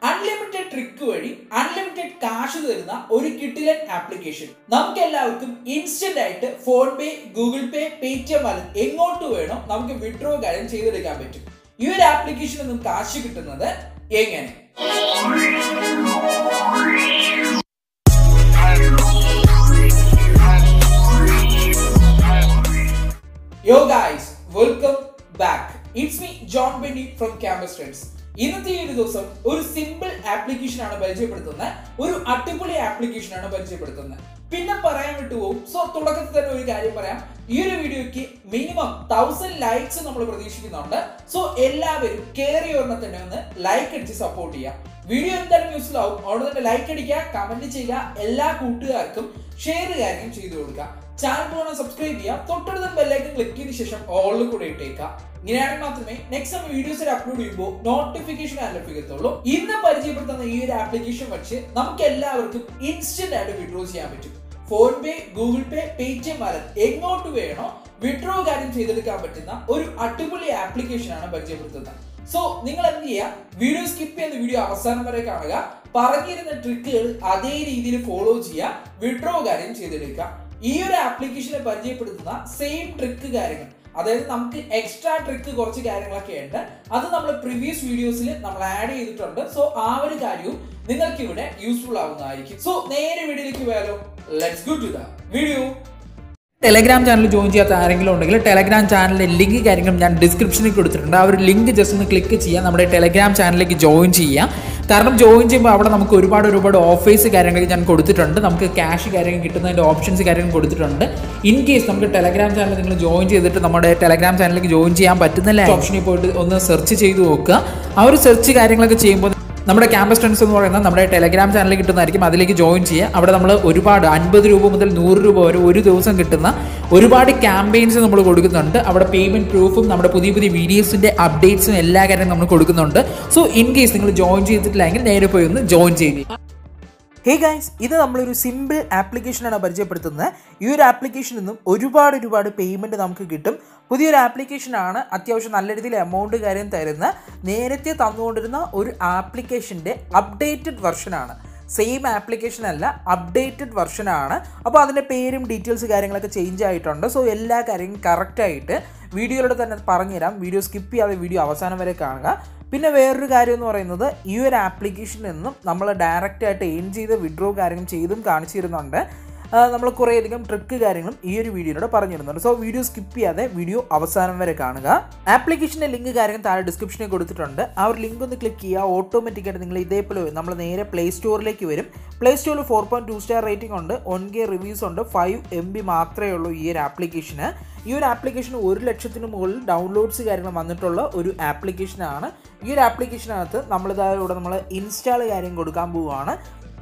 unlimited trick വഴി unlimited കാശ് തരുന്ന ഒരു കിട്ടിലൻ ആപ്ലിക്കേഷൻ നമുക്ക് എല്ലാവർക്കും ഇൻസ്റ്റന്റ് ആയിട്ട് phone pay Google pay Paytm wallet എങ്ങോട്ട് വേണോ നമുക്ക് വിഡ്രോ കാര്യം ചെയ്തെടുക്കാൻ പറ്റും ഈ ഒരു ആപ്ലിക്കേഷൻ നിന്നും കാശ് കിട്ടുന്നത് എങ്ങനെ yo guys welcome back it's me John Benny from campus friends ഇന്നത്തെ ഈ ഒരു ദിവസം ഒരു സിമ്പിൾ ആപ്ലിക്കേഷൻ ആണ് പരിചയപ്പെടുത്തുന്നത് ഒരു അടിപൊളി ആപ്ലിക്കേഷൻ ആണ് പരിചയപ്പെടുത്തുന്നത് പിന്നെ പറയാൻ വിട്ടുപോകും സോ തുടക്കത്തിൽ തന്നെ ഒരു കാര്യം പറയാം ഈ ഒരു വീഡിയോയ്ക്ക് മിനിമം തൗസൻഡ് ലൈക്സ് നമ്മൾ പ്രതീക്ഷിക്കുന്നുണ്ട് സോ എല്ലാവരും കയറി ഒരെണ്ണം തന്നെ ഒന്ന് ലൈക്ക് അടിച്ച് സപ്പോർട്ട് ചെയ്യാം വീഡിയോ എന്തായാലും യൂസ്ഫുൾ ആവും അവിടെ തന്നെ ലൈക്ക് അടിക്കുക കമന്റ് ചെയ്യുക എല്ലാ കൂട്ടുകാർക്കും ഷെയർ കാര്യം ചെയ്തു കൊടുക്കുക ചാനൽ പോകണം സബ്സ്ക്രൈബ് ചെയ്യുക തൊട്ടടുത്ത ബെല്ലൈക്കൻ ക്ലിക്ക് ചെയ്ത ശേഷം ഓളിൽ കൂടെ ഇട്ടേക്കുക ഇങ്ങനെയാണെങ്കിൽ മാത്രമേ നെക്സ്റ്റ് നമ്മൾ വീഡിയോസ് അപ്ലോഡ് ചെയ്യുമ്പോൾ നോട്ടിഫിക്കേഷൻ ലഭിക്കത്തുള്ളൂ ഇന്ന് പരിചയപ്പെടുത്തുന്ന ഈ ഒരു ആപ്ലിക്കേഷൻ വെച്ച് നമുക്ക് എല്ലാവർക്കും ഇൻസ്റ്റന്റ് ആയിട്ട് വിഡ്രോ ചെയ്യാൻ പറ്റും phone pay Google pay Paytm wallet എങ്ങോട്ട് വേണോ വിഡ്രോ കാര്യം ചെയ്തെടുക്കാൻ പറ്റുന്ന ഒരു അടിപൊളി ആപ്ലിക്കേഷൻ ആണ് പരിചയപ്പെടുത്തുന്നത് സോ നിങ്ങൾ എന്ത് ചെയ്യുക വീഡിയോ സ്കിപ്പ് ചെയ്യുന്ന വീഡിയോ അവസാനം വരെ കാണുക പറഞ്ഞിരുന്ന ട്രിക്കുകൾ അതേ രീതിയിൽ ഫോളോ ചെയ്യുക വിഡ്രോ കാര്യം ചെയ്തെടുക്കുക ഈ ഒരു ആപ്ലിക്കേഷനെ പരിചയപ്പെടുത്തുന്ന സെയിം ട്രിക്ക് കാര്യങ്ങൾ അതായത് നമുക്ക് എക്സ്ട്രാ ട്രിക്ക് കുറച്ച് കാര്യങ്ങളൊക്കെ ഉണ്ട് അത് നമ്മൾ പ്രീവിയസ് വീഡിയോസിൽ നമ്മൾ ആഡ് ചെയ്തിട്ടുണ്ട് സോ ആ ഒരു കാര്യവും നിങ്ങൾക്ക് ഇവിടെ യൂസ്ഫുൾ ആവുന്നതായിരിക്കും സോ നേരെ വീഡിയോയിലേക്ക് പോയാലോ let's go to the video Telegram channel join ചെയ്യാത്ത ആരെങ്കിലും ഉണ്ടെങ്കിൽ ടെലഗ്രാം ചാനലിൻ്റെ ലിങ്ക് കാര്യങ്ങളും ഞാൻ ഡിസ്ക്രിപ്ഷനിൽ കൊടുത്തിട്ടുണ്ട് ആ ഒരു ലിങ്ക് ജസ്റ്റ് ഒന്ന് ക്ലിക്ക് ചെയ്യുക നമ്മുടെ ടെലഗ്രാം ചാനലിലേക്ക് ജോയിൻ ചെയ്യുക കാരണം ജോയിൻ ചെയ്യുമ്പോൾ അവിടെ നമുക്ക് ഒരുപാട് ഒരുപാട് ഓഫേഴ്സ് കാര്യങ്ങൾ ഞാൻ കൊടുത്തിട്ടുണ്ട് നമുക്ക് ക്യാഷ് കാര്യങ്ങൾ കിട്ടുന്നതിൻ്റെ ഓപ്ഷൻസ് കാര്യങ്ങൾ കൊടുത്തിട്ടുണ്ട് ഇൻ കേസ് നമുക്ക് ടെലഗ്രാം ചാനൽ നിങ്ങൾ ജോയിൻ ചെയ്തിട്ട് നമ്മുടെ ടെലഗ്രാം ചാനലിലേക്ക് ജോയിൻ ചെയ്യാൻ പറ്റുന്നില്ല ഓപ്ഷനിൽ പോയിട്ട് ഒന്ന് സെർച്ച് ചെയ്ത് നോക്കുക ആ ഒരു സെർച്ച് കാര്യങ്ങളൊക്കെ ചെയ്യുമ്പോൾ നമ്മുടെ ക്യാമ്പസ് ഫ്രണ്ട്സ് എന്ന് പറയുന്നത് നമ്മുടെ ടെലഗ്രാം ചാനലിൽ കിട്ടുന്നതായിരിക്കും അതിലേക്ക് ജോയിൻ ചെയ്യുക അവിടെ നമ്മൾ ഒരുപാട് അൻപത് രൂപ മുതൽ നൂറ് രൂപ വരെ ഒരു ദിവസം കിട്ടുന്ന ഒരുപാട് ക്യാമ്പയിൻസ് നമ്മൾ കൊടുക്കുന്നുണ്ട് അവിടെ പേയ്മെൻറ്റ് പ്രൂഫും നമ്മുടെ പുതിയ പുതിയ വീഡിയോസിൻ്റെ അപ്ഡേറ്റ്സും എല്ലാ കാര്യവും നമ്മൾ കൊടുക്കുന്നുണ്ട് സോ ഇൻ കേസ് നിങ്ങൾ ജോയിൻ ചെയ്തിട്ടില്ലെങ്കിൽ നേരെ പോയി ഒന്ന് ജോയിൻ ചെയ്യുക ഹേ ഗൈസ് ഇത് നമ്മളൊരു സിമ്പിൾ ആപ്ലിക്കേഷനാണ് പരിചയപ്പെടുത്തുന്നത് ഈ ഒരു ആപ്ലിക്കേഷനിൽ നിന്നും ഒരുപാട് ഒരുപാട് പേയ്മെൻറ്റ് നമുക്ക് കിട്ടും പുതിയൊരു ആപ്ലിക്കേഷനാണ് അത്യാവശ്യം നല്ല രീതിയിൽ എമൗണ്ട് കാര്യം തരുന്ന നേരത്തെ തന്നുകൊണ്ടിരുന്ന ഒരു ആപ്ലിക്കേഷൻ്റെ അപ്ഡേറ്റഡ് വെർഷനാണ് സെയിം ആപ്ലിക്കേഷൻ അല്ല അപ്ഡേറ്റഡ് വെർഷനാണ് അപ്പോൾ അതിൻ്റെ പേരും ഡീറ്റെയിൽസ് കാര്യങ്ങളൊക്കെ ചേഞ്ച് ആയിട്ടുണ്ട് സോ എല്ലാ കാര്യങ്ങളും കറക്റ്റായിട്ട് വീഡിയോയിലൂടെ തന്നെ പറഞ്ഞുതരാം വീഡിയോ സ്കിപ്പ് ചെയ്യാതെ വീഡിയോ അവസാനം വരെ കാണുക പിന്നെ വേറൊരു കാര്യം എന്ന് പറയുന്നത് ഈ ഒരു ആപ്ലിക്കേഷനിൽ നിന്നും നമ്മൾ ഡയറക്റ്റ് ആയിട്ട് എയിം ചെയ്ത് വിഡ്രോ കാര്യങ്ങൾ ചെയ്തും കാണിച്ചു തരുന്നുണ്ട് നമ്മൾ കുറേയധികം ട്രിക്ക് കാര്യങ്ങളും ഈ ഒരു വീഡിയോയിലൂടെ പറഞ്ഞു തരുന്നുണ്ട് സോ വീഡിയോ സ്കിപ്പ് ചെയ്യാതെ വീഡിയോ അവസാനം വരെ കാണുക ആപ്ലിക്കേഷൻ്റെ ലിങ്ക് കാര്യം താഴെ ഡിസ്ക്രിപ്ഷനിൽ കൊടുത്തിട്ടുണ്ട് ആ ഒരു ലിങ്ക് ഒന്ന് ക്ലിക്ക് ചെയ്യുക ഓട്ടോമാറ്റിക്കായിട്ട് നിങ്ങൾ ഇതേപോലെ നമ്മൾ നേരെ പ്ലേ സ്റ്റോറിലേക്ക് വരും പ്ലേ സ്റ്റോറിൽ four point two star rating ഉണ്ട് ഒൻ കെ റിവ്യൂസ് ഉണ്ട് ഫൈവ് എം ബി മാത്രമേ ഉള്ളൂ ഈ ഒരു ആപ്ലിക്കേഷന് ഈ ഒരു ആപ്ലിക്കേഷൻ ഒരു ലക്ഷത്തിന് മുകളിൽ ഡൗൺലോഡ്സ് കാര്യങ്ങൾ വന്നിട്ടുള്ള ഒരു ആപ്ലിക്കേഷനാണ് ഈ ഒരു ആപ്ലിക്കേഷനകത്ത് നമ്മളിതാവിടെ നമ്മൾ ഇൻസ്റ്റാൾ കാര്യം കൊടുക്കാൻ പോവുകയാണ്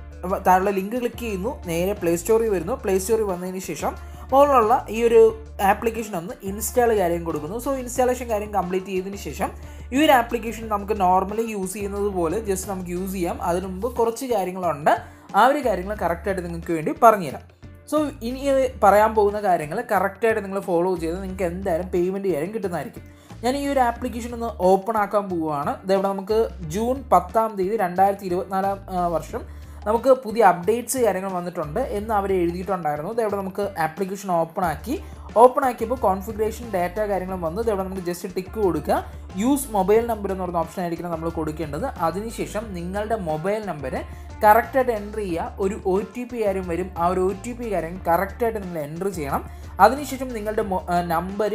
താഴെ ലിങ്ക് ക്ലിക്ക് ചെയ്യുന്നു നേരെ പ്ലേ സ്റ്റോറിൽ വരുന്നു പ്ലേ സ്റ്റോറിൽ വന്നതിന് ശേഷം മുകളിലുള്ള ഈ ഒരു ആപ്ലിക്കേഷൻ ഒന്ന് ഇൻസ്റ്റാൾ കാര്യം കൊടുക്കുന്നു സോ ഇൻസ്റ്റാളേഷൻ കാര്യം കംപ്ലീറ്റ് ചെയ്തതിന് ശേഷം ഈ ഒരു ആപ്ലിക്കേഷൻ നമുക്ക് നോർമലി യൂസ് ചെയ്യുന്നത് പോലെ ജസ്റ്റ് നമുക്ക് യൂസ് ചെയ്യാം അതിനു മുമ്പ് കുറച്ച് കാര്യങ്ങളുണ്ട് ആ ഒരു കാര്യങ്ങൾ കറക്റ്റായിട്ട് നിങ്ങൾക്ക് വേണ്ടി പറഞ്ഞുതരാം സോ ഇനി പറയാൻ പോകുന്ന കാര്യങ്ങൾ കറക്റ്റായിട്ട് നിങ്ങൾ ഫോളോ ചെയ്ത് നിങ്ങൾക്ക് എന്തായാലും പേയ്മെൻറ്റ് കാര്യം കിട്ടുന്നതായിരിക്കും ഞാൻ ഈ ഒരു ആപ്ലിക്കേഷൻ ഒന്ന് ഓപ്പൺ ആക്കാൻ പോവുകയാണ് ഇതവിടെ നമുക്ക് ജൂൺ പത്താം തീയതി രണ്ടായിരത്തി ഇരുപത്തിനാലാം വർഷം നമുക്ക് പുതിയ അപ്ഡേറ്റ്സ് കാര്യങ്ങൾ വന്നിട്ടുണ്ട് എന്ന് അവർ എഴുതിയിട്ടുണ്ടായിരുന്നു ഇതവിടെ നമുക്ക് ആപ്ലിക്കേഷൻ ഓപ്പൺ ആക്കി ഓപ്പൺ ആക്കിയപ്പോൾ കോൺഫിഗറേഷൻ ഡാറ്റ കാര്യങ്ങളും വന്നു ഇതവിടെ നമുക്ക് ജസ്റ്റ് ടിക്ക് കൊടുക്കുക യൂസ് മൊബൈൽ നമ്പർ എന്ന് പറയുന്ന ഓപ്ഷൻ ആയിരിക്കണം നമ്മൾ കൊടുക്കേണ്ടത് അതിനുശേഷം നിങ്ങളുടെ മൊബൈൽ നമ്പർ കറക്റ്റായിട്ട് എൻ്റർ ചെയ്യുക ഒരു ഒ ടി പി കാര്യം വരും ആ ഒരു ഒ ടി പി കാര്യം കറക്റ്റായിട്ട് നിങ്ങൾ എൻ്റർ ചെയ്യണം അതിനുശേഷം നിങ്ങളുടെ number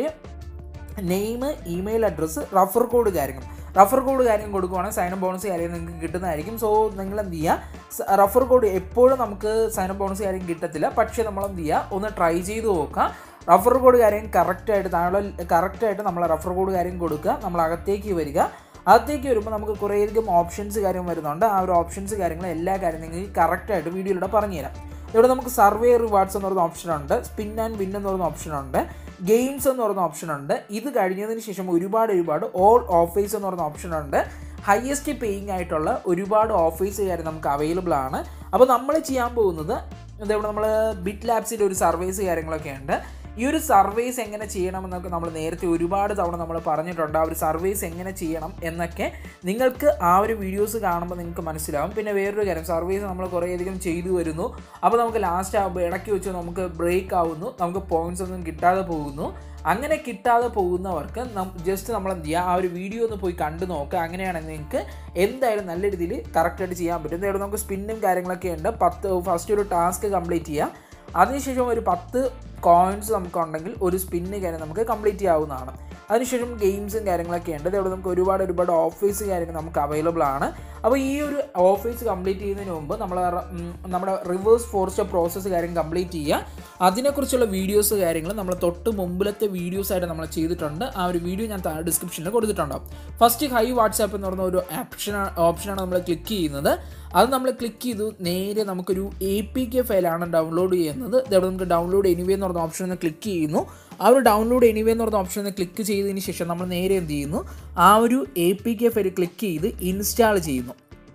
name email address refer code കാര്യങ്ങൾ റഫർ കോഡ് കാര്യം കൊടുക്കുവാണെങ്കിൽ സൈൻ ബോണസ് കാര്യം നിങ്ങൾക്ക് കിട്ടുന്നതായിരിക്കും സോ നിങ്ങൾ എന്ത് ചെയ്യുക റഫർ കോഡ് എപ്പോഴും നമുക്ക് സൈൻ ബോണസ് കാര്യം കിട്ടത്തില്ല പക്ഷേ നമ്മൾ എന്ത് ചെയ്യുക ഒന്ന് ട്രൈ ചെയ്ത് നോക്കുക റഫർ കോഡ് കാര്യം കറക്റ്റായിട്ട് താഴെ കറക്റ്റായിട്ട് നമ്മൾ റഫർ കോഡ് കാര്യം കൊടുക്കുക നമ്മൾ അകത്തേക്ക് വരിക അകത്തേക്ക് വരുമ്പോൾ നമുക്ക് കുറേയധികം ഓപ്ഷൻസ് കാര്യം വരുന്നുണ്ട് ആ ഒരു ഓപ്ഷൻസ് കാര്യങ്ങൾ എല്ലാ കാര്യം നിങ്ങൾക്ക് കറക്റ്റായിട്ട് വീഡിയോയിലൂടെ പറഞ്ഞുതരാം ഇവിടെ നമുക്ക് സർവേ റിവാർഡ്സ് എന്ന് പറയുന്ന ഓപ്ഷൻ ഉണ്ട് സ്പിൻ ആൻഡ് വിൻ എന്ന് പറയുന്ന ഓപ്ഷൻ ഉണ്ട് ഗെയിംസ് എന്ന് പറയുന്ന ഓപ്ഷൻ ഉണ്ട് ഇത് കഴിഞ്ഞതിന് ശേഷം ഒരുപാട് ഒരുപാട് ഓൾ ഓഫേഴ്സ് എന്ന് പറയുന്ന ഓപ്ഷൻ ഉണ്ട് ഹയസ്റ്റ് പേയിങ് ആയിട്ടുള്ള ഒരുപാട് ഓഫേഴ്സ് കാര്യം നമുക്ക് അവൈലബിൾ ആണ് അപ്പോൾ നമ്മൾ ചെയ്യാൻ പോകുന്നത് ഇതേവിടെ നമ്മൾ ബിറ്റ് ലാബ്സിൻ്റെ ഒരു സർവീസ് കാര്യങ്ങളൊക്കെ ഉണ്ട് ഈ ഒരു സർവേസ് എങ്ങനെ ചെയ്യണമെന്നൊക്കെ നമ്മൾ നേരത്തെ ഒരുപാട് തവണ നമ്മൾ പറഞ്ഞിട്ടുണ്ട് ആ ഒരു സർവേസ് എങ്ങനെ ചെയ്യണം എന്നൊക്കെ നിങ്ങൾക്ക് ആ ഒരു വീഡിയോസ് കാണുമ്പോൾ നിങ്ങൾക്ക് മനസ്സിലാവും പിന്നെ വേറൊരു കാര്യം സർവേസ് നമ്മൾ കുറേയധികം ചെയ്തു വരുന്നു അപ്പോൾ നമുക്ക് ലാസ്റ്റ് ആകുമ്പോൾ ഇടയ്ക്ക് വെച്ച് നമുക്ക് ബ്രേക്ക് ആവുന്നു നമുക്ക് പോയിന്റ്സ് ഒന്നും കിട്ടാതെ പോകുന്നു അങ്ങനെ കിട്ടാതെ പോകുന്നവർക്ക് ജസ്റ്റ് നമ്മൾ എന്ത് ചെയ്യുക ആ ഒരു വീഡിയോ ഒന്ന് പോയി കണ്ടു നോക്കുക അങ്ങനെയാണെങ്കിൽ നിങ്ങൾക്ക് എന്തായാലും നല്ല രീതിയിൽ കറക്റ്റായിട്ട് ചെയ്യാൻ പറ്റും എന്തായാലും നമുക്ക് സ്പിന്നും കാര്യങ്ങളൊക്കെ ഉണ്ട് പത്ത് ഫസ്റ്റ് ഒരു ടാസ്ക് കംപ്ലീറ്റ് ചെയ്യാം അതിനുശേഷം ഒരു പത്ത് കോയിൻസ് നമുക്കുണ്ടെങ്കിൽ ഒരു സ്പിന്ന് കാര്യം നമുക്ക് കംപ്ലീറ്റ് ചെയ്യാവുന്നതാണ് അതിനുശേഷം ഗെയിംസും കാര്യങ്ങളൊക്കെ ഉണ്ട് ഇതവിടെ നമുക്ക് ഒരുപാട് ഒരുപാട് ഓഫേഴ്സ് കാര്യങ്ങൾ നമുക്ക് അവൈലബിൾ ആണ് അപ്പോൾ ഈ ഒരു ഓഫേഴ്സ് കംപ്ലീറ്റ് ചെയ്യുന്നതിന് മുമ്പ് നമ്മൾ നമ്മുടെ റിവേഴ്സ് ഫോർസ്റ്റ് പ്രോസസ്സ് കാര്യം കംപ്ലീറ്റ് ചെയ്യുക അതിനെക്കുറിച്ചുള്ള വീഡിയോസ് കാര്യങ്ങൾ നമ്മൾ തൊട്ട് മുമ്പിലത്തെ വീഡിയോസ് ആയിട്ട് നമ്മൾ ചെയ്തിട്ടുണ്ട് ആ ഒരു വീഡിയോ ഞാൻ താഴെ ഡിസ്ക്രിപ്ഷനിൽ കൊടുത്തിട്ടുണ്ടാവും ഫസ്റ്റ് ഹൈ വാട്സാപ്പ് എന്ന് പറഞ്ഞ ഒരു ഓപ്ഷൻ ഓപ്ഷനാണ് നമ്മൾ ക്ലിക്ക് ചെയ്യുന്നത് അത് നമ്മൾ ക്ലിക്ക് ചെയ്തു നേരെ നമുക്കൊരു എ പി കെ ഫയലാണ് ഡൗൺലോഡ് ചെയ്യുന്നത് ഇതവിടെ നമുക്ക് ഡൗൺലോഡ് എനിവേ എന്ന് പറഞ്ഞ ഓപ്ഷൻ ഒന്ന് ക്ലിക്ക് ചെയ്യുന്നു ആ ഒരു ഡൗൺലോഡ് എനിവേ എന്ന് പറഞ്ഞ ഓപ്ഷൻ ഒന്ന് ക്ലിക്ക് ചെയ്തതിന് ശേഷം നമ്മൾ നേരെ എന്ത് ചെയ്യുന്നു ആ ഒരു A P K file click ചെയ്ത് ഇൻസ്റ്റാൾ ചെയ്യുന്നു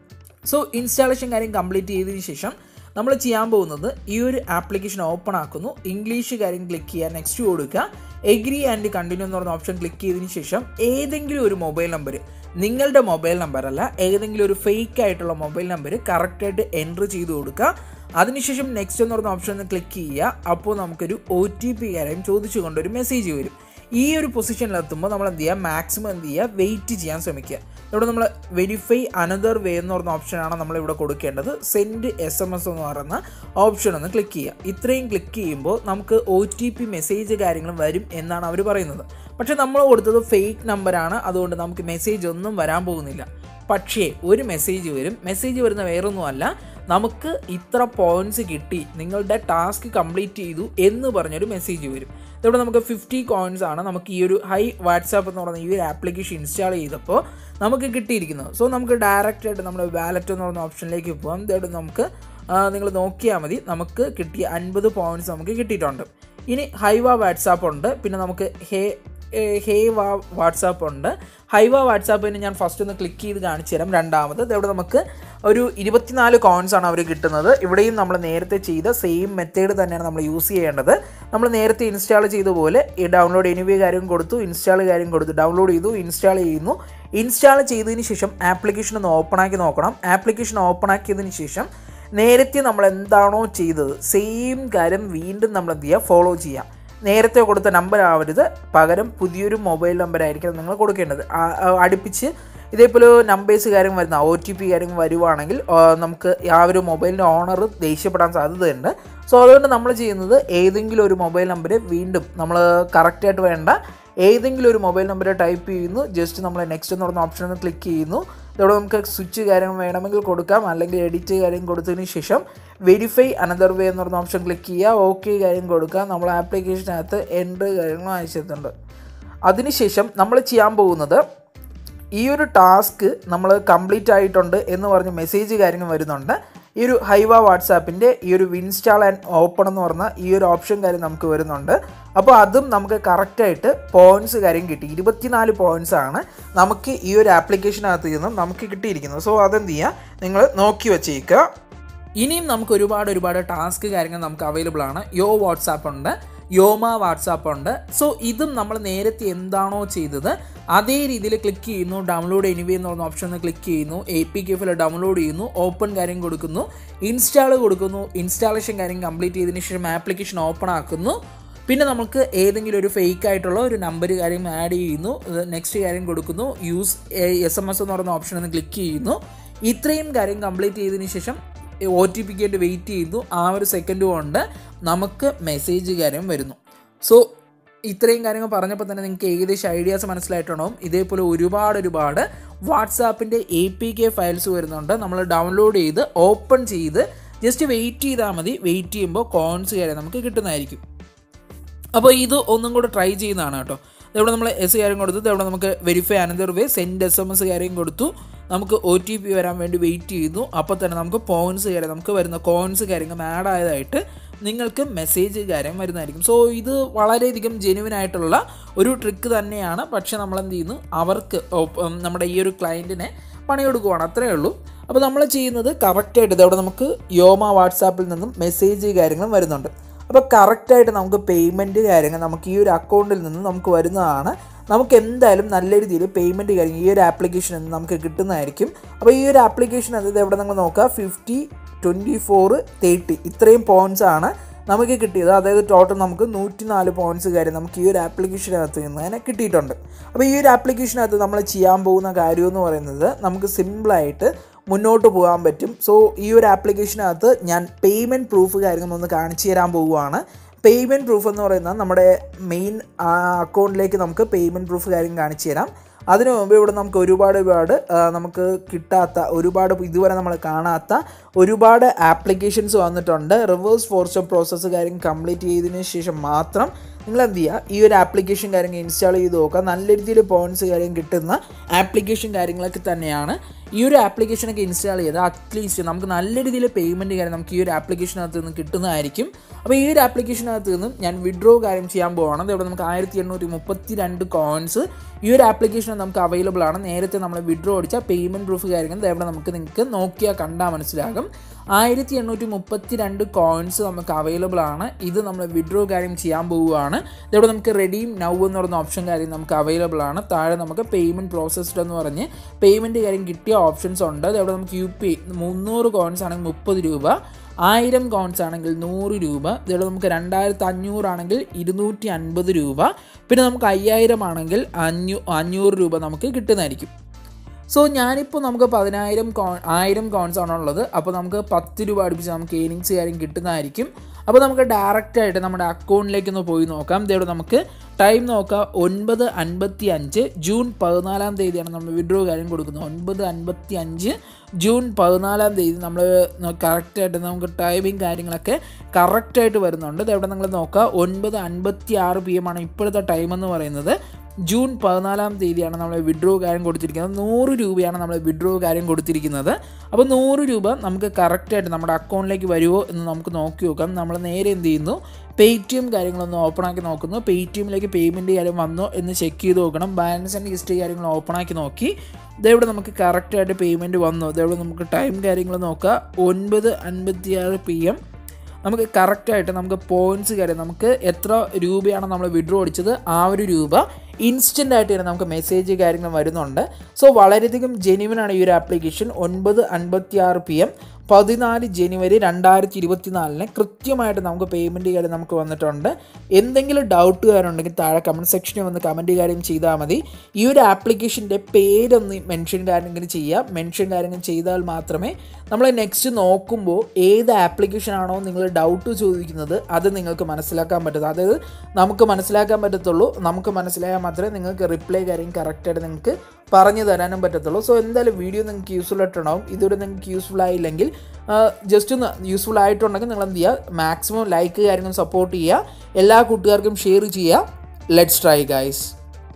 സോ ഇൻസ്റ്റാളേഷൻ കാര്യം കംപ്ലീറ്റ് ചെയ്തതിന് ശേഷം നമ്മൾ ചെയ്യാൻ പോകുന്നത് ഈ ഒരു ആപ്ലിക്കേഷൻ ഓപ്പൺ ആക്കുന്നു ഇംഗ്ലീഷ് കാര്യം ക്ലിക്ക് ചെയ്യുക നെക്സ്റ്റ് കൊടുക്കുക എഗ്രി ആൻഡ് കണ്ടിന്യൂ എന്ന് പറഞ്ഞ ഓപ്ഷൻ ക്ലിക്ക് ചെയ്തതിന് ശേഷം ഏതെങ്കിലും ഒരു മൊബൈൽ നമ്പർ നിങ്ങളുടെ മൊബൈൽ നമ്പർ അല്ല ഏതെങ്കിലും ഒരു ഫേക്ക് ആയിട്ടുള്ള മൊബൈൽ നമ്പർ കറക്റ്റായിട്ട് എൻട്രി ചെയ്ത് കൊടുക്കുക അതിനുശേഷം നെക്സ്റ്റ് എന്ന് പറഞ്ഞ ഓപ്ഷൻ ഒന്ന് ക്ലിക്ക് ചെയ്യുക അപ്പോൾ നമുക്കൊരു ഒ ടി പി കാര്യം ചോദിച്ചുകൊണ്ട് ഒരു മെസ്സേജ് വരും ഈ ഒരു പൊസിഷനിലെത്തുമ്പോൾ നമ്മൾ എന്ത് ചെയ്യുക മാക്സിമം എന്ത് ചെയ്യുക വെയിറ്റ് ചെയ്യാൻ ശ്രമിക്കുക ഇവിടെ നമ്മൾ വെരിഫൈ അനദർ വേ എന്ന് പറഞ്ഞ ഓപ്ഷനാണ് നമ്മളിവിടെ കൊടുക്കേണ്ടത് സെൻഡ് എസ് എം എസ് എന്ന് പറയുന്ന ഓപ്ഷൻ ഒന്ന് ക്ലിക്ക് ചെയ്യുക ഇത്രയും ക്ലിക്ക് ചെയ്യുമ്പോൾ നമുക്ക് ഒ ടി പി മെസ്സേജ് കാര്യങ്ങളും വരും എന്നാണ് അവർ പറയുന്നത് പക്ഷേ നമ്മൾ കൊടുത്തത് ഫേക്ക് നമ്പറാണ് അതുകൊണ്ട് നമുക്ക് മെസ്സേജ് ഒന്നും വരാൻ പോകുന്നില്ല പക്ഷേ ഒരു മെസ്സേജ് വരും മെസ്സേജ് വരുന്ന വേറൊന്നുമല്ല നമുക്ക് ഇത്ര പോയിന്റ്സ് കിട്ടി നിങ്ങളുടെ ടാസ്ക് കംപ്ലീറ്റ് ചെയ്തു എന്ന് പറഞ്ഞൊരു മെസ്സേജ് വരും ഇവിടെ നമുക്ക് ഫിഫ്റ്റി കോയിൻസ് ആണ് നമുക്ക് ഈ ഒരു ഹൈ വാട്സാപ്പ് എന്ന് പറയുന്ന ഈ ഒരു ആപ്ലിക്കേഷൻ ഇൻസ്റ്റാൾ ചെയ്തപ്പോൾ നമുക്ക് കിട്ടിയിരിക്കുന്നത് സോ നമുക്ക് ഡയറക്റ്റ് ആയിട്ട് നമ്മുടെ വാലറ്റ് എന്ന് പറയുന്ന ഓപ്ഷനിലേക്ക് പോകാം ഇതായിട്ട് നമുക്ക് നിങ്ങൾ നോക്കിയാൽ മതി നമുക്ക് കിട്ടിയ അൻപത് പോയിന്റ്സ് നമുക്ക് കിട്ടിയിട്ടുണ്ട് ഇനി ഹൈവ വാട്സാപ്പ് ഉണ്ട് പിന്നെ നമുക്ക് ഹേ ഹേ വാ വാട്സാപ്പ് ഉണ്ട് ഹൈവ വാട്സാപ്പിന് ഞാൻ ഫസ്റ്റ് ഒന്ന് ക്ലിക്ക് ചെയ്ത് കാണിച്ചു തരാം രണ്ടാമത് ഇവിടെ നമുക്ക് ഒരു ഇരുപത്തിനാല് കോയിൻസ് ആണ് അവർ കിട്ടുന്നത് ഇവിടെയും നമ്മൾ നേരത്തെ ചെയ്ത സെയിം മെത്തേഡ് തന്നെയാണ് നമ്മൾ യൂസ് ചെയ്യേണ്ടത് നമ്മൾ നേരത്തെ ഇൻസ്റ്റാൾ ചെയ്ത പോലെ ഈ ഡൗൺലോഡ് എനിവേ കാര്യം കൊടുത്തു ഇൻസ്റ്റാൾ കാര്യം കൊടുത്തു ഡൗൺലോഡ് ചെയ്തു ഇൻസ്റ്റാൾ ചെയ്യുന്നു ഇൻസ്റ്റാൾ ചെയ്തതിന് ശേഷം ആപ്ലിക്കേഷൻ ഒന്ന് ഓപ്പൺ ആക്കി നോക്കണം ആപ്ലിക്കേഷൻ ഓപ്പൺ ആക്കിയതിന് ശേഷം നേരത്തെ നമ്മൾ എന്താണോ ചെയ്തത് സെയിം കാര്യം വീണ്ടും നമ്മൾ എന്ത് ചെയ്യുക ഫോളോ ചെയ്യുക നേരത്തെ കൊടുത്ത നമ്പർ ആവരുത് പകരം പുതിയൊരു മൊബൈൽ നമ്പർ ആയിരിക്കണം നിങ്ങൾ കൊടുക്കേണ്ടത് അടുപ്പിച്ച് ഇതേപോലെ നമ്പേഴ്സ് കാര്യം വരുന്ന ഒ ടി പി കാര്യം വരുവാണെങ്കിൽ നമുക്ക് ആ ഒരു മൊബൈലിൻ്റെ ഓണർ ദേഷ്യപ്പെടാൻ സാധ്യതയുണ്ട് സോ അതുകൊണ്ട് നമ്മൾ ചെയ്യുന്നത് ഏതെങ്കിലും ഒരു മൊബൈൽ നമ്പർ വീണ്ടും നമ്മൾ കറക്റ്റായിട്ട് വേണ്ട ഏതെങ്കിലും ഒരു മൊബൈൽ നമ്പർ ടൈപ്പ് ചെയ്യുന്നു ജസ്റ്റ് നമ്മൾ നെക്സ്റ്റ് എന്ന് പറഞ്ഞ ഓപ്ഷൻ ഒന്ന് ക്ലിക്ക് ചെയ്യുന്നു ഇതോടെ നമുക്ക് സ്വിച്ച് കാര്യം വേണമെങ്കിൽ കൊടുക്കാം അല്ലെങ്കിൽ എഡിറ്റ് കാര്യം കൊടുത്തതിന് ശേഷം വെരിഫൈ അനദർ വേ എന്ന് പറഞ്ഞ ഓപ്ഷൻ ക്ലിക്ക് ചെയ്യുക ഓക്കെ കാര്യം കൊടുക്കുക നമ്മൾ ആപ്ലിക്കേഷനകത്ത് എൻട്രി കാര്യങ്ങൾ അയച്ചിട്ടുണ്ട് അതിനുശേഷം നമ്മൾ ചെയ്യാൻ പോകുന്നത് ഈ ഒരു ടാസ്ക് നമ്മൾ കംപ്ലീറ്റ് ആയിട്ടുണ്ട് എന്ന് പറഞ്ഞ് മെസ്സേജ് കാര്യങ്ങൾ വരുന്നുണ്ട് ഈ ഒരു ഹൈവ വാട്സാപ്പിൻ്റെ ഈ ഒരു വിൻസ്റ്റാൾ ആൻഡ് ഓപ്പൺ എന്ന് പറഞ്ഞ ഈ ഒരു ഓപ്ഷൻ കാര്യം നമുക്ക് വരുന്നുണ്ട് അപ്പോൾ അതും നമുക്ക് കറക്റ്റായിട്ട് പോയിൻറ്റ്സ് കാര്യം കിട്ടി ഇരുപത്തിനാല് പോയിൻറ്റ്സ് ആണ് നമുക്ക് ഈ ഒരു ആപ്ലിക്കേഷനകത്ത് നിന്നും നമുക്ക് കിട്ടിയിരിക്കുന്നത് സോ അതെന്ത് ചെയ്യുക നിങ്ങൾ നോക്കി വച്ചേക്കുക ഇനിയും നമുക്ക് ഒരുപാട് ഒരുപാട് ടാസ്ക് കാര്യങ്ങൾ നമുക്ക് അവൈലബിൾ ആണ് യോ വാട്സാപ്പ് ഉണ്ട് യോമ വാട്സാപ്പ് ഉണ്ട് സോ ഇതും നമ്മൾ നേരത്തെ എന്താണോ ചെയ്തത് അതേ രീതിയിൽ ക്ലിക്ക് ചെയ്യുന്നു ഡൗൺലോഡ് എനിവേ എന്ന് പറഞ്ഞ ഓപ്ഷൻ ക്ലിക്ക് ചെയ്യുന്നു A P K file download ചെയ്യുന്നു ഓപ്പൺ കാര്യം കൊടുക്കുന്നു ഇൻസ്റ്റാൾ കൊടുക്കുന്നു ഇൻസ്റ്റാളേഷൻ കാര്യം കംപ്ലീറ്റ് ചെയ്തതിന് ശേഷം ആപ്ലിക്കേഷൻ ഓപ്പൺ ആക്കുന്നു പിന്നെ നമുക്ക് ഏതെങ്കിലും ഒരു ഫേക്ക് ആയിട്ടുള്ള ഒരു നമ്പർ കാര്യം ആഡ് ചെയ്യുന്നു നെക്സ്റ്റ് കാര്യം കൊടുക്കുന്നു യൂസ് എസ് എം എസ് എന്ന് പറയുന്ന ഓപ്ഷൻ ഒന്ന് ക്ലിക്ക് ചെയ്യുന്നു ഇത്രയും കാര്യം കംപ്ലീറ്റ് ചെയ്തതിന് ശേഷം ഒ ടി പിക്ക് വേണ്ടി വെയിറ്റ് ചെയ്യുന്നു ആ ഒരു സെക്കൻഡ് കൊണ്ട് നമുക്ക് മെസ്സേജ് കാര്യം വരുന്നു സോ ഇത്രയും കാര്യങ്ങൾ പറഞ്ഞപ്പോൾ തന്നെ നിങ്ങൾക്ക് ഏകദേശം ഐഡിയാസ് മനസ്സിലായിട്ടുണ്ടാവും ഇതേപോലെ ഒരുപാട് ഒരുപാട് വാട്സാപ്പിൻ്റെ എ പി കെ ഫയൽസ് വരുന്നുണ്ട് നമ്മൾ ഡൗൺലോഡ് ചെയ്ത് ഓപ്പൺ ചെയ്ത് ജസ്റ്റ് വെയിറ്റ് ചെയ്താൽ മതി വെയിറ്റ് ചെയ്യുമ്പോൾ കോൺസ് കാര്യം നമുക്ക് കിട്ടുന്നതായിരിക്കും അപ്പോൾ ഇത് ഒന്നും കൂടെ ട്രൈ ചെയ്യുന്നതാണ് കേട്ടോ ഇവിടെ നമ്മൾ എസ് കാര്യം കൊടുത്തു ഇവിടെ നമുക്ക് verify another way send S M S കാര്യം കൊടുത്തു നമുക്ക് ഒ ടി പി വരാൻ വേണ്ടി വെയിറ്റ് ചെയ്യുന്നു അപ്പോൾ തന്നെ നമുക്ക് പോയിൻറ്റ്സ് കാര്യം നമുക്ക് വരുന്ന കോയിൻസ് കാര്യങ്ങൾ ആഡ് ആയതായിട്ട് നിങ്ങൾക്ക് മെസ്സേജ് കാര്യം വരുന്നതായിരിക്കും സോ ഇത് വളരെയധികം ജെനുവിൻ ആയിട്ടുള്ള ഒരു ട്രിക്ക് തന്നെയാണ് പക്ഷേ നമ്മൾ എന്ത് ചെയ്യുന്നു അവർക്ക് നമ്മുടെ ഈ ഒരു ക്ലയൻറ്റിനെ പണി കൊടുക്കുവാണ് അത്രയേ ഉള്ളൂ അപ്പോൾ നമ്മൾ ചെയ്യുന്നത് കറക്റ്റായിട്ട് ഇതവിടെ നമുക്ക് യോമ വാട്സാപ്പിൽ നിന്നും മെസ്സേജ് കാര്യങ്ങളും വരുന്നുണ്ട് അപ്പോൾ കറക്റ്റായിട്ട് നമുക്ക് പേയ്മെൻറ്റ് കാര്യങ്ങൾ നമുക്ക് ഈ ഒരു അക്കൗണ്ടിൽ നിന്ന് നമുക്ക് വരുന്നതാണ് നമുക്ക് എന്തായാലും നല്ല രീതിയിൽ പേയ്മെൻറ്റ് കാര്യങ്ങൾ ഈ ഒരു ആപ്ലിക്കേഷൻ നിന്ന് നമുക്ക് കിട്ടുന്നതായിരിക്കും അപ്പോൾ ഈ ഒരു ആപ്ലിക്കേഷൻ അത് എവിടെ നിങ്ങൾ നോക്കുക ഫിഫ്റ്റി ട്വൻറ്റി ഫോർ തേർട്ടി ഇത്രയും പോയിൻറ്റ്സ് ആണ് നമുക്ക് കിട്ടിയത് അതായത് ടോട്ടൽ നമുക്ക് നൂറ്റി നാല് പോയിൻറ്റ്സ് കാര്യം നമുക്ക് ഈ ഒരു ആപ്ലിക്കേഷനകത്ത് നിന്ന് തന്നെ കിട്ടിയിട്ടുണ്ട് അപ്പോൾ ഈ ഒരു ആപ്ലിക്കേഷനകത്ത് നമ്മൾ ചെയ്യാൻ പോകുന്ന കാര്യം എന്ന് പറയുന്നത് നമുക്ക് സിമ്പിളായിട്ട് മുന്നോട്ട് പോകാൻ പറ്റും സോ ഈ ഒരു ആപ്ലിക്കേഷനകത്ത് ഞാൻ പേയ്മെൻറ്റ് പ്രൂഫ് കാര്യങ്ങളൊന്ന് കാണിച്ചു തരാൻ പോവുകയാണ് പേയ്മെൻറ്റ് പ്രൂഫ് എന്ന് പറയുന്നത് നമ്മുടെ മെയിൻ അക്കൗണ്ടിലേക്ക് നമുക്ക് പേയ്മെൻറ്റ് പ്രൂഫ് കാര്യം കാണിച്ചു തരാം അതിനു മുമ്പ് ഇവിടെ നമുക്ക് ഒരുപാട് ഒരുപാട് ആ, നമുക്ക് കിട്ടാത്ത ഒരുപാട് ഇതുവരെ നമ്മൾ കാണാത്ത ഒരുപാട് ആപ്ലിക്കേഷൻസ് വന്നിട്ടുണ്ട് റിവേഴ്സ് ഫോർസ്റ്റർ പ്രോസസ്സ് കാര്യം കംപ്ലീറ്റ് ചെയ്തതിന് ശേഷം മാത്രം നിങ്ങൾ എന്ത് ചെയ്യുക ഈ ഒരു ആപ്ലിക്കേഷൻ കാര്യങ്ങൾ ഇൻസ്റ്റാൾ ചെയ്ത് നോക്കുക നല്ല രീതിയിൽ പോയിൻറ്റ്സ് കാര്യം കിട്ടുന്ന ആപ്ലിക്കേഷൻ കാര്യങ്ങളൊക്കെ തന്നെയാണ് ഈ ഒരു ആപ്ലിക്കേഷനൊക്കെ ഇൻസ്റ്റാൾ ചെയ്ത് അറ്റ്ലീസ്റ്റ് നമുക്ക് നല്ല രീതിയിൽ പേയ്മെൻറ്റ് കാര്യം നമുക്ക് ഈ ഒരു ആപ്ലിക്കേഷനകത്ത് നിന്ന് കിട്ടുന്നതായിരിക്കും അപ്പോൾ ഈ ഒരു ആപ്ലിക്കേഷനകത്ത് നിന്നും ഞാൻ വിഡ്രോ കാര്യം ചെയ്യാൻ പോവാണ് ഇവിടെ നമുക്ക് ആയിരത്തി എണ്ണൂറ്റി മുപ്പത്തി രണ്ട് കോയിൻസ് ഈ ഒരു ആപ്ലിക്കേഷൻ നമുക്ക് അവൈലബിൾ ആണ് നേരത്തെ നമ്മൾ വിഡ്രോ അടിച്ച പേയ്മെൻറ്റ് പ്രൂഫ് കാര്യങ്ങൾ ഇവിടെ നമുക്ക് നിങ്ങൾക്ക് നോക്കിയാൽ കണ്ടാൽ മനസ്സിലാകും ആയിരത്തി എണ്ണൂറ്റി മുപ്പത്തി രണ്ട് കോയിൻസ് നമുക്ക് അവൈലബിൾ ആണ് ഇത് നമ്മൾ വിഡ്രോ കാര്യം ചെയ്യാൻ പോവുകയാണ് ഇവിടെ നമുക്ക് റെഡീം നൗ എന്ന് പറയുന്ന ഓപ്ഷൻ കാര്യം നമുക്ക് അവൈലബിൾ ആണ് താഴെ നമുക്ക് പേയ്മെൻറ്റ് പ്രോസസ്ഡ് എന്ന് പറഞ്ഞ് പേയ്മെൻറ്റ് കാര്യം കിട്ടിയ ഓപ്ഷൻസ് ഉണ്ട് ഇവിടെ നമുക്ക് യു പി മുന്നൂറ് കോയിൻസ് ആണെങ്കിൽ മുപ്പത് രൂപ ആയിരം കോൺസ് ആണെങ്കിൽ നൂറ് രൂപ ഇതിവിടെ നമുക്ക് രണ്ടായിരത്തി അഞ്ഞൂറാണെങ്കിൽ ഇരുന്നൂറ്റി അൻപത് രൂപ പിന്നെ നമുക്ക് അയ്യായിരം ആണെങ്കിൽ അഞ്ഞൂ അഞ്ഞൂറ് രൂപ നമുക്ക് കിട്ടുന്നതായിരിക്കും സോ ഞാനിപ്പോൾ നമുക്ക് പതിനായിരം കോ ആയിരം കോൺസ് ആണുള്ളത് അപ്പോൾ നമുക്ക് പത്ത് രൂപ അടുപ്പിച്ച് നമുക്ക് ഏണിങ്സ് കാര്യം കിട്ടുന്നതായിരിക്കും അപ്പോൾ നമുക്ക് ഡയറക്റ്റ് ആയിട്ട് നമ്മുടെ അക്കൗണ്ടിലേക്ക് ഒന്ന് പോയി നോക്കാം ഇതേവിടെ നമുക്ക് ടൈം നോക്കാം ഒൻപത് അൻപത്തി അഞ്ച് ജൂൺ പതിനാലാം തീയതിയാണ് നമ്മൾ വിഡ്രോ കാര്യം കൊടുക്കുന്നത് ഒൻപത് അൻപത്തി അഞ്ച് ജൂൺ പതിനാലാം തീയതി നമ്മൾ കറക്റ്റായിട്ട് നമുക്ക് ടൈമിങ് കാര്യങ്ങളൊക്കെ കറക്റ്റായിട്ട് വരുന്നുണ്ട് ഇതെവിടെ നിങ്ങൾ നോക്കുക ഒൻപത് അൻപത്തി ആറ് പി എം ആണ് ഇപ്പോഴത്തെ ടൈം എന്ന് പറയുന്നത് ജൂൺ പതിനാലാം തീയതിയാണ് നമ്മൾ വിഡ്രോ കാര്യം കൊടുത്തിരിക്കുന്നത് നൂറ് രൂപയാണ് നമ്മൾ വിഡ്രോ കാര്യം കൊടുത്തിരിക്കുന്നത് അപ്പോൾ നൂറ് രൂപ നമുക്ക് കറക്റ്റായിട്ട് നമ്മുടെ അക്കൗണ്ടിലേക്ക് വരുമോ എന്ന് നമുക്ക് നോക്കി നോക്കാം നമ്മൾ നേരെ എന്ത് ചെയ്യുന്നു പേ ടി എം കാര്യങ്ങളൊന്ന് ഓപ്പൺ ആക്കി നോക്കുന്നു പേ ടി എമ്മിലേക്ക് പേയ്മെൻറ്റ് കാര്യം വന്നോ എന്ന് ചെക്ക് ചെയ്ത് നോക്കണം ബാലൻസ് ആൻഡ് ഹിസ്റ്ററി കാര്യങ്ങൾ ഓപ്പൺ ആക്കി നോക്കി ഇതെവിടെ നമുക്ക് കറക്റ്റായിട്ട് പേയ്മെൻറ്റ് വന്നു ഇതെവിടെ നമുക്ക് ടൈം കാര്യങ്ങൾ നോക്കുക ഒൻപത് അൻപത്തിയാറ് പി എം നമുക്ക് കറക്റ്റായിട്ട് നമുക്ക് പോയിൻറ്റ്സ് കാര്യം നമുക്ക് എത്ര രൂപയാണ് നമ്മൾ വിഡ്രോ അടിച്ചത് ആ ഒരു രൂപ ഇൻസ്റ്റൻ്റ് ആയിട്ട് തന്നെ നമുക്ക് മെസ്സേജ് കാര്യങ്ങൾ വരുന്നുണ്ട് സോ വളരെയധികം ജെന്യുവൻ ആണ് ഈ ഒരു ആപ്ലിക്കേഷൻ ഒൻപത് അൻപത്തി ആറ് പി എം പതിനാല് ജനുവരി രണ്ടായിരത്തി ഇരുപത്തി നാലിന് കൃത്യമായിട്ട് നമുക്ക് പേയ്മെൻറ്റ് കാര്യം നമുക്ക് വന്നിട്ടുണ്ട് എന്തെങ്കിലും ഡൗട്ട് കാര്യമുണ്ടെങ്കിൽ താഴെ കമൻറ്റ് സെക്ഷനിൽ വന്ന് കമൻറ്റ് കാര്യം ചെയ്താൽ മതി ഈ ഒരു ആപ്ലിക്കേഷൻ്റെ പേരൊന്ന് മെൻഷൻ കാര്യങ്ങൾ ചെയ്യുക മെൻഷൻ കാര്യങ്ങൾ ചെയ്താൽ മാത്രമേ നമ്മൾ നെക്സ്റ്റ് നോക്കുമ്പോൾ ഏത് ആപ്ലിക്കേഷൻ ആണോ നിങ്ങൾ ഡൗട്ട് ചോദിക്കുന്നത് അത് നിങ്ങൾക്ക് മനസ്സിലാക്കാൻ പറ്റുന്നത് അതായത് നമുക്ക് മനസ്സിലാക്കാൻ പറ്റത്തുള്ളൂ നമുക്ക് മനസ്സിലായാൽ മാത്രമേ നിങ്ങൾക്ക് റിപ്ലൈ കാര്യം കറക്റ്റായിട്ട് നിങ്ങൾക്ക് പറഞ്ഞു തരാനും പറ്റത്തുള്ളൂ സോ എന്തായാലും വീഡിയോ നിങ്ങൾക്ക് യൂസ്ഫുൾ ആയിട്ടുണ്ടാവും ഇതുവരെ നിങ്ങൾക്ക് യൂസ്ഫുൾ ആയില്ലെങ്കിൽ ജസ്റ്റ് ഒന്ന് യൂസ്ഫുൾ ആയിട്ടുണ്ടെങ്കിൽ നിങ്ങൾ എന്ത് ചെയ്യുക മാക്സിമം ലൈക്ക് കാര്യങ്ങൾ സപ്പോർട്ട് ചെയ്യുക എല്ലാ കൂട്ടുകാർക്കും ഷെയർ ചെയ്യുക let's try guys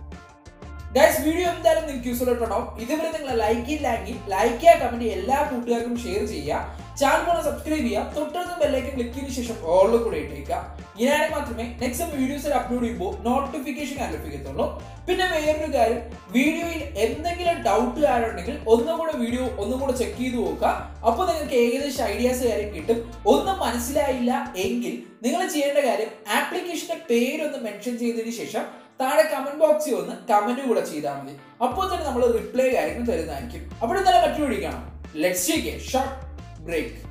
guys video എന്തായാലും നിങ്ങൾക്ക് യൂസ്ഫുൾ ആയിട്ടുണ്ടാവും ഇതുവരെ നിങ്ങൾ ലൈക്ക് ഇല്ലെങ്കിൽ ലൈക്ക് ചെയ്യുക കമന്റ് എല്ലാ കൂട്ടുകാർക്കും ഷെയർ ചെയ്യുക ചാനൽ പോലെ സബ്സ്ക്രൈബ് ചെയ്യുക തൊട്ടടുത്ത ബെല്ലൈക്കൻ ക്ലിക്ക് ചെയ്തതിനു ശേഷം ഓളിൽ കൂടെ ഇട്ടേക്കുക ഇങ്ങനെ മാത്രമേ നെക്സ്റ്റ് വീഡിയോസിൽ അപ്ലോഡ് ചെയ്യുമ്പോൾ നോട്ടിഫിക്കേഷൻ ലഭിക്കത്തുള്ളൂ പിന്നെ വേറൊരു കാര്യം വീഡിയോയിൽ എന്തെങ്കിലും ഡൗട്ട് കാര്യമുണ്ടെങ്കിൽ ഒന്നും കൂടെ വീഡിയോ ഒന്നും കൂടെ ചെക്ക് ചെയ്ത് നോക്കുക അപ്പോൾ നിങ്ങൾക്ക് ഏകദേശം ഐഡിയാസ് കാര്യം കിട്ടും ഒന്നും മനസ്സിലായില്ല എങ്കിൽ നിങ്ങൾ ചെയ്യേണ്ട കാര്യം ആപ്ലിക്കേഷന്റെ പേരൊന്ന് മെൻഷൻ ചെയ്തതിന് ശേഷം താഴെ കമന്റ് ബോക്സിൽ വന്ന് കമന്റ് കൂടെ ചെയ്താൽ മതി അപ്പോൾ തന്നെ നമ്മൾ റിപ്ലൈ കാര്യങ്ങൾ തരുന്നതായിരിക്കും അപ്പോൾ എന്തായാലും മറ്റു വീഡിയോ കാണാം let's take a short break